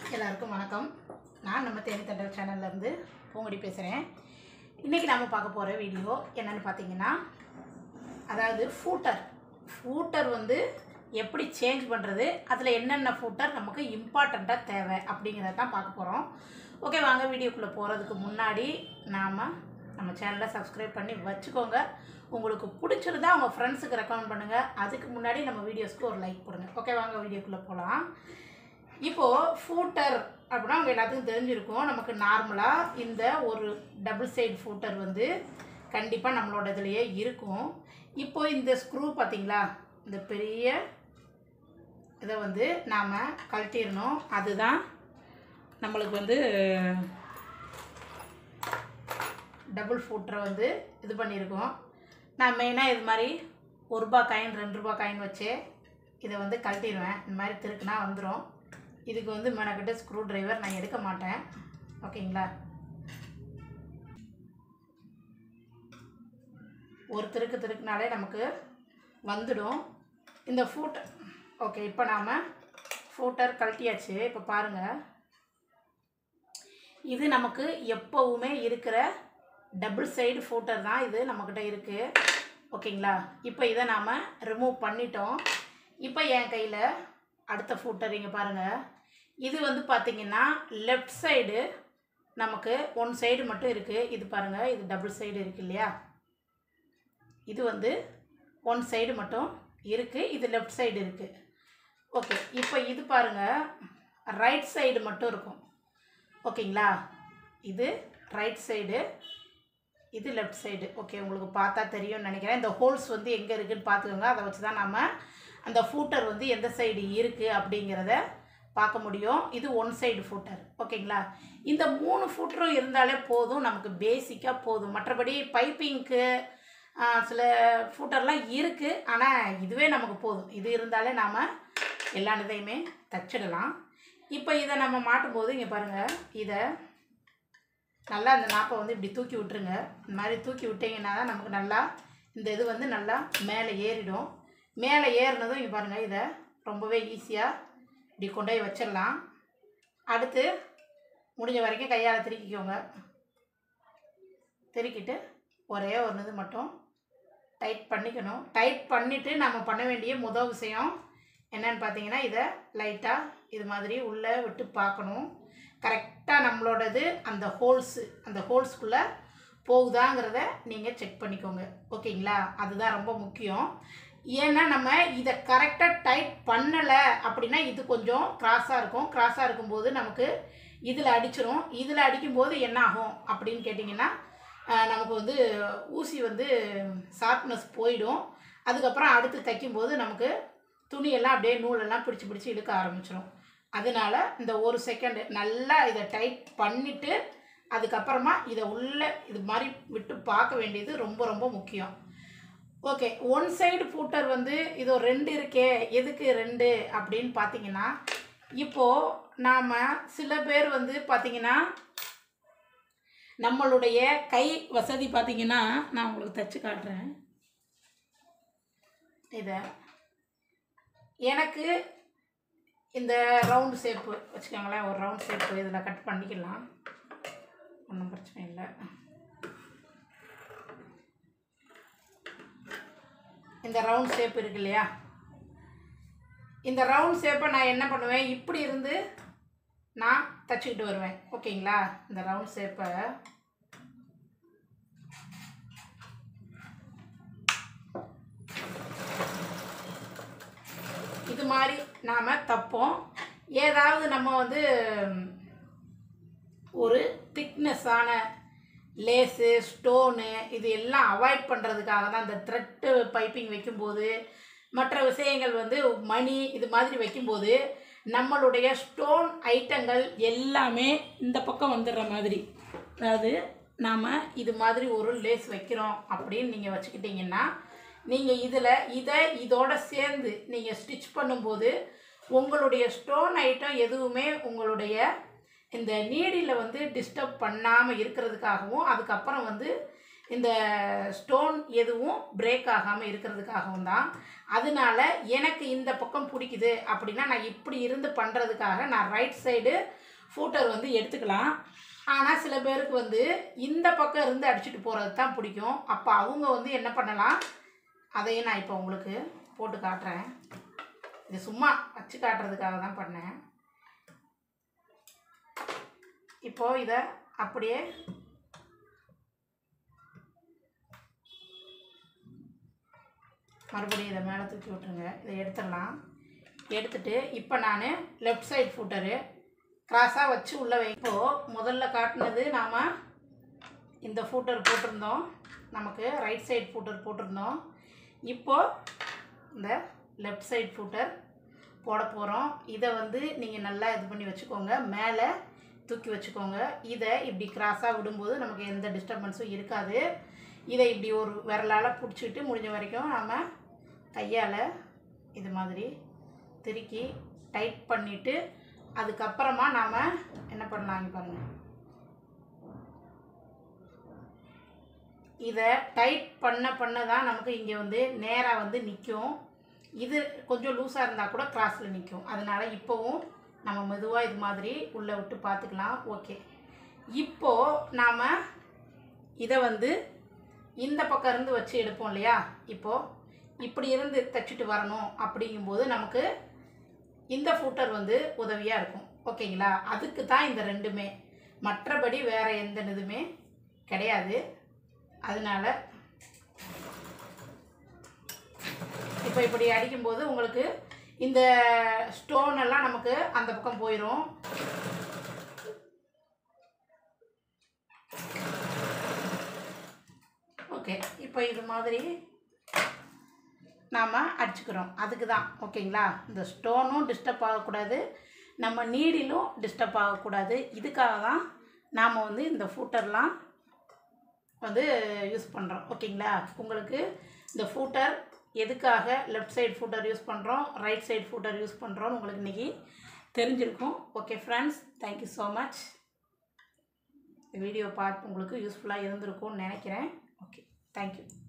எல்லாருக்கும் வணக்கம் நான் நம்ம தேனி தண்டல் சேனல்லேருந்து பூங்கொடி பேசுகிறேன் இன்றைக்கி நாம் பார்க்க போகிற வீடியோ என்னென்னு பார்த்தீங்கன்னா அதாவது ஃபூட்டர் ஃபூட்டர் வந்து எப்படி சேஞ்ச் பண்ணுறது அதில் என்னென்ன ஃபூட்டர் நமக்கு இம்பார்ட்டண்ட்டாக தேவை அப்படிங்கிறத தான் பார்க்க போகிறோம் ஓகே வாங்க வீடியோக்குள்ளே போகிறதுக்கு முன்னாடி நாம் நம்ம சேனலை சப்ஸ்கிரைப் பண்ணி வச்சுக்கோங்க உங்களுக்கு பிடிச்சிருந்தா உங்கள் ஃப்ரெண்ட்ஸுக்கு ரெக்கமெண்ட் பண்ணுங்கள் அதுக்கு முன்னாடி நம்ம வீடியோஸ்க்கு ஒரு லைக் கொடுங்க ஓகே வாங்க வீடியோக்குள்ளே போகலாம் இப்போது ஃபூட்டர் அப்படின்னா அவங்க எல்லாத்துக்கும் தெரிஞ்சிருக்கும் நமக்கு நார்மலாக இந்த ஒரு டபுள் சைடு ஃபூட்டர் வந்து கண்டிப்பாக நம்மளோட இதுலேயே இருக்கும் இப்போ இந்த ஸ்க்ரூ பார்த்தீங்களா இந்த பெரிய இதை வந்து நாம் கழட்டிடணும் அதுதான் நம்மளுக்கு வந்து டபுள் ஃபூட்டரை வந்து இது பண்ணியிருக்கோம் நான் மெயினாக இது மாதிரி ஒரு ரூபா காயின் ரெண்டு ரூபா காயின் வச்சு இதை வந்து கழட்டிடுவேன் இந்த மாதிரி திருக்குனா வந்துடும் இதுக்கு வந்து மெனக்கிட்ட ஸ்க்ரூ டிரைவர் நான் எடுக்க மாட்டேன் ஓகேங்களா ஒரு திருக்கு திருக்குனாலே நமக்கு வந்துடும் இந்த ஃபூட்டர் ஓகே இப்போ நாம் ஃபூட்டர் கழட்டியாச்சு இப்போ பாருங்கள் இது நமக்கு எப்போவுமே இருக்கிற டபுள் சைடு ஃபூட்டர் தான் இது நம்மக்கிட்ட இருக்குது ஓகேங்களா இப்போ இதை நாம் ரிமூவ் பண்ணிட்டோம் இப்போ என் கையில் அடுத்த ஃபூட்டர் இங்கே பாருங்கள் இது வந்து பார்த்திங்கன்னா லெஃப்ட் சைடு நமக்கு ஒன் சைடு மட்டும் இருக்குது இது பாருங்கள் இது டபுள் சைடு இருக்குது இல்லையா இது வந்து ஒன் சைடு மட்டும் இருக்குது இது லெஃப்ட் சைடு இருக்குது ஓகே இப்போ இது பாருங்கள் ரைட் சைடு மட்டும் இருக்கும் ஓகேங்களா இது ரைட் சைடு இது லெஃப்ட் சைடு ஓகே உங்களுக்கு பார்த்தா தெரியும்னு நினைக்கிறேன் இந்த ஹோல்ஸ் வந்து எங்கே இருக்குதுன்னு பார்த்துக்கோங்க அதை வச்சு தான் நம்ம அந்த ஃபூட்டர் வந்து எந்த சைடு இருக்குது அப்படிங்கிறத பார்க்க முடியும் இது ஒன் சைடு ஃபூட்டர் ஓகேங்களா இந்த மூணு ஃபூட்டரும் இருந்தாலே போதும் நமக்கு பேசிக்காக போதும் மற்றபடி பைப்பிங்க்கு சில ஃபூட்டர்லாம் இருக்குது ஆனால் இதுவே நமக்கு போதும் இது இருந்தாலே நாம் எல்லா இதையுமே தச்சிடலாம் இப்போ இதை நம்ம மாட்டும்போது இங்கே பாருங்கள் இதை நல்லா அந்த நாப்பை வந்து இப்படி தூக்கி விட்டுருங்க இந்த மாதிரி தூக்கி விட்டிங்கன்னா தான் நமக்கு நல்லா இந்த இது வந்து நல்லா மேலே ஏறிடும் மேலே ஏறினதும் இங்கே பாருங்கள் இதை ரொம்பவே ஈஸியாக இப்படி கொண்டு போய் வச்சிடலாம் அடுத்து முடிஞ்ச வரைக்கும் கையால் திருக்கிக்கோங்க திருக்கிட்டு ஒரே ஒரு இது மட்டும் டைட் பண்ணிக்கணும் டைட் பண்ணிவிட்டு நம்ம பண்ண வேண்டிய முதல் விஷயம் என்னன்னு பார்த்தீங்கன்னா இதை லைட்டாக இது மாதிரி உள்ளே விட்டு பார்க்கணும் கரெக்டாக நம்மளோடது அந்த ஹோல்ஸு அந்த ஹோல்ஸ்குள்ளே போகுதாங்கிறத நீங்கள் செக் பண்ணிக்கோங்க ஓகேங்களா அதுதான் ரொம்ப முக்கியம் ஏன்னா நம்ம இதை கரெக்டாக டைட் பண்ணலை அப்படின்னா இது கொஞ்சம் கிராஸாக இருக்கும் கிராஸாக இருக்கும்போது நமக்கு இதில் அடிச்சிரும் இதில் அடிக்கும்போது என்ன ஆகும் அப்படின்னு கேட்டிங்கன்னா அஹ், நமக்கு வந்து ஊசி வந்து ஷார்ப்னஸ் போயிடும் அதுக்கப்புறம் அடுத்து தைக்கும்போது நமக்கு துணியெல்லாம் அப்படியே நூலெல்லாம் பிடிச்சி பிடிச்சி இழுக்க ஆரம்பிச்சிடும் அதனால இந்த ஒரு செகண்டு நல்லா இதை டைட் பண்ணிவிட்டு அதுக்கப்புறமா இதை உள்ளே இது மாதிரி விட்டு பார்க்க வேண்டியது ரொம்ப ரொம்ப முக்கியம் ஓகே ஒன் சைடு ஃபூட்டர் வந்து இதோ ரெண்டு இருக்கே எதுக்கு ரெண்டு அப்படின்னு பார்த்தீங்கன்னா இப்போது நாம் சில பேர் வந்து பார்த்தீங்கன்னா நம்மளுடைய கை வசதி பார்த்தீங்கன்னா நான் உங்களுக்கு தச்சு காட்டுறேன் இதை எனக்கு இந்த ரவுண்டு ஷேப்பு வச்சுக்கோங்களேன் ஒரு ரவுண்ட் ஷேப்பு இதில் கட் பண்ணிக்கலாம் ஒன்றும் பிரச்சனை இல்லை இந்த ரவுண்ட் ஷேப் இருக்கு இல்லையா இந்த ரவுண்ட் ஷேப்பை நான் என்ன பண்ணுவேன் இப்படி இருந்து நான் தச்சுக்கிட்டு வருவேன் ஓகேங்களா இந்த ரவுண்ட் ஷேப்பை இது மாதிரி நாம் தப்போம் ஏதாவது நம்ம வந்து ஒரு திக்னஸான லேஸு ஸ்டோனு இது எல்லாம் அவாய்ட் பண்ணுறதுக்காக தான் இந்த த்ரெட்டு பைப்பிங் வைக்கும்போது மற்ற விஷயங்கள் வந்து மணி இது மாதிரி வைக்கும்போது நம்மளுடைய ஸ்டோன் ஐட்டங்கள் எல்லாமே இந்த பக்கம் வந்துடுற மாதிரி அதாவது நாம் இது மாதிரி ஒரு லேஸ் வைக்கிறோம் அப்படின்னு நீங்கள் வச்சுக்கிட்டிங்கன்னா நீங்கள் இதில் இதை இதோட சேர்ந்து நீங்கள் ஸ்டிச் பண்ணும்போது உங்களுடைய ஸ்டோன் ஐட்டம் எதுவுமே உங்களுடைய இந்த நீடியில் வந்து டிஸ்டர்ப் பண்ணாமல் இருக்கிறதுக்காகவும் அதுக்கப்புறம் வந்து இந்த ஸ்டோன் எதுவும் பிரேக் ஆகாமல் இருக்கிறதுக்காகவும் தான் அதனால எனக்கு இந்த பக்கம் பிடிக்குது அப்படின்னா நான் இப்படி இருந்து பண்ணுறதுக்காக நான் ரைட் சைடு ஃபூட்டர் வந்து எடுத்துக்கலாம் ஆனால் சில பேருக்கு வந்து இந்த பக்கம் இருந்து அடிச்சுட்டு போகிறது தான் பிடிக்கும் அப்போ அவங்க வந்து என்ன பண்ணலாம் அதையும் நான் இப்போ உங்களுக்கு போட்டு காட்டுறேன் இது சும்மா வச்சு காட்டுறதுக்காக தான் பண்ணேன் இப்போ இதை அப்படியே மறுபடியும் இதை மேலே தூக்கி விட்டுருங்க இதை எடுத்துடலாம் எடுத்துட்டு இப்போ நான் லெஃப்ட் சைடு ஃபூட்டரு கிராஸாக வச்சு உள்ளே வை இப்போ முதல்ல காட்டினது நாம் இந்த ஃபூட்டர் போட்டிருந்தோம் நமக்கு ரைட் சைடு ஃபூட்டர் போட்டிருந்தோம் இப்போது இந்த லெஃப்ட் சைடு ஃபூட்டர் போட போகிறோம் இதை வந்து நீங்கள் நல்லா இது பண்ணி வச்சுக்கோங்க மேலே தூக்கி வச்சுக்கோங்க இதை இப்படி கிராஸாக விடும்போது நமக்கு எந்த டிஸ்டர்பன்ஸும் இருக்காது இதை இப்படி ஒரு விரலால் பிடிச்சிட்டு முடிஞ்ச வரைக்கும் நாம் கையால் இது மாதிரி திருக்கி டைட் பண்ணிவிட்டு அதுக்கப்புறமா நாம் என்ன பண்ணலாம் இங்க பாருங்க இதை டைட் பண்ண பண்ண தான் நமக்கு இங்கே வந்து நேராக வந்து நிற்கும் இது கொஞ்சம் லூஸாக இருந்தால் கூட கிராஸில் நிற்கும் அதனால் இப்போவும் நம்ம மெதுவாக இது மாதிரி உள்ளே விட்டு பார்த்துக்கலாம் ஓகே இப்போது நாம் இதை வந்து இந்த பக்கம் இருந்து வச்சு எடுப்போம் இல்லையா இப்போது இப்படி இருந்து தைச்சிட்டு வரணும் அப்படிங்கும்போது நமக்கு இந்த ஃபூட்டர் வந்து உதவியாக இருக்கும் ஓகேங்களா அதுக்கு தான் இந்த ரெண்டுமே மற்றபடி வேறு எந்த இதுவுமே கிடையாது அதனால இப்போ இப்படி அடிக்கும்போது உங்களுக்கு இந்த ஸ்டோன் எல்லாம் நமக்கு அந்த பக்கம் போயிடும் ஓகே இப்போ இது மாதிரி நாம் அடிச்சுக்கிறோம் அதுக்கு தான் ஓகேங்களா இந்த ஸ்டோனும் டிஸ்டர்ப் ஆகக்கூடாது நம்ம நீடிலும் டிஸ்டர்ப் ஆகக்கூடாது இதுக்காக தான் நாம் வந்து இந்த ஃபூட்டர்லாம் வந்து யூஸ் பண்ணுறோம் ஓகேங்களா உங்களுக்கு இந்த ஃபூட்டர் எதுக்காக லெஃப்ட் சைடு ஃபூட்டர் யூஸ் பண்ணுறோம் ரைட் சைடு ஃபூட்டர் யூஸ் பண்ணுறோன்னு உங்களுக்கு இன்றைக்கி தெரிஞ்சிருக்கும் okay friends thank you so much video பார்த்து உங்களுக்கு யூஸ்ஃபுல்லாக இருந்திருக்கும்னு நினைக்கிறேன் ஓகே தேங்க்யூ